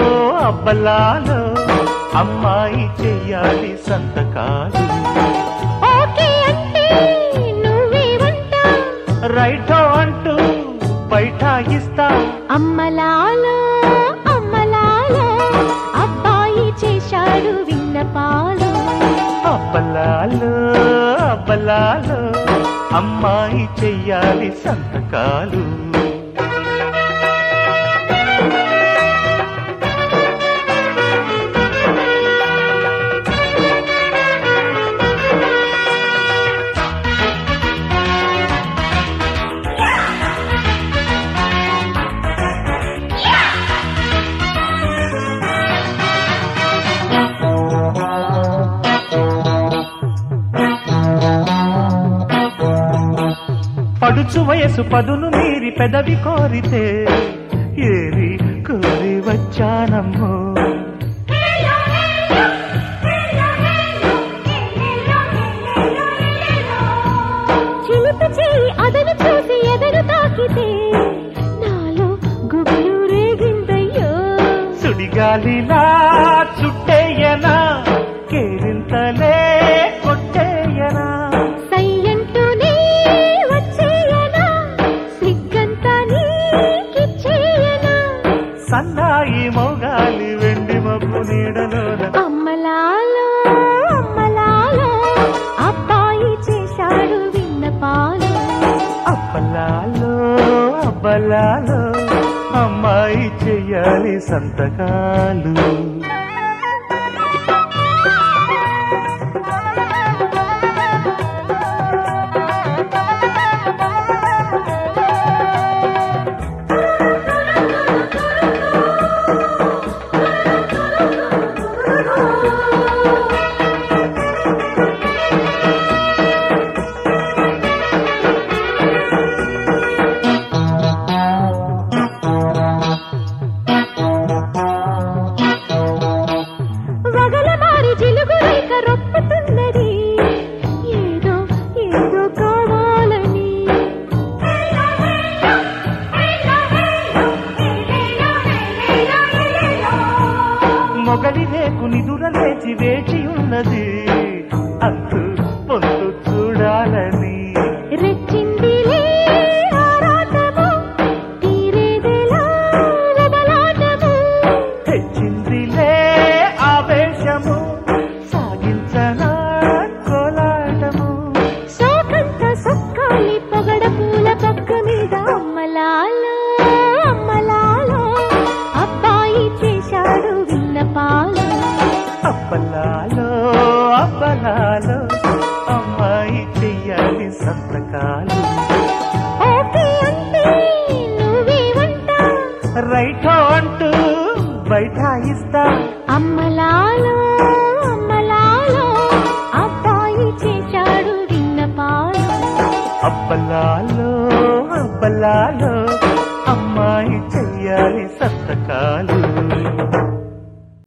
అబ్బలాలో అమ్మాయి చెయ్యాలి సంతకాలు ఓకే అంటే నువ్వే ఉంటా రైటో అంటూ బైఠాయిస్తా అమ్మలాలో అమ్మలాలో అబ్బాయి చేశాడు విన్నపాలు అబ్బలాలో అబ్బలాలో అమ్మాయి చెయ్యాలి సంతకాలు పడుచు వయసు పదును మీరి పెదవి కోరితే ఏరి కోరి వచ్చానమ్మో చిలుపు చేయి అదను చూసి ఎదరు తాకితే నాలో గుబులు రేగిందయ్యో సుడిగాలిలా చుట్టేయనా కేరింతలే కొట్టేయనా సయ్యంటూనే వచ్చేయనా సిగ్గంతా నీకిచ్చేయనా సన్నాయి మోగాలి వెండి మబ్బు నీడలోన అమ్మలాలో అమ్మలాలో అబ్బాయి చేశాడు విన్నపాలు అబ్బలాలో అబ్బలాలో అమ్మాయి చెయ్యాలి సంతకాలు వగలమారి జిలుగు రేఖ రొప్పుతున్నది ఏదో ఏదో కావాలని మొగలి రేకు నిదుర లేచి వేచి ఉన్నది అంతు పొందు చూడాలని రెచ్చిందిలే ఆరాటము తీరేదెలా లబలాటము తెచ్చిందిలే ఆవేశము సాగించనా కోలాటము శోకంత సొక్కాలి పొగడ పూల పక్క మీద అమ్మలాలో అమ్మలాలో అబ్బాయి చేశాడు విన్నపాలు అప్పలాలో అప్పలాలో అమ్మాయి చెయ్యాలి సంతకాలు ఓకే అంటే నువ్వే ఉంటా రైటో అంటూ బైఠాయిస్తా అమ్మలాలో అమ్మలాలో అబ్బాయి చేశాడు విన్నపాలు అబ్బలాలో అబ్బలాలో అమ్మాయి చెయ్యాలి సంతకాలు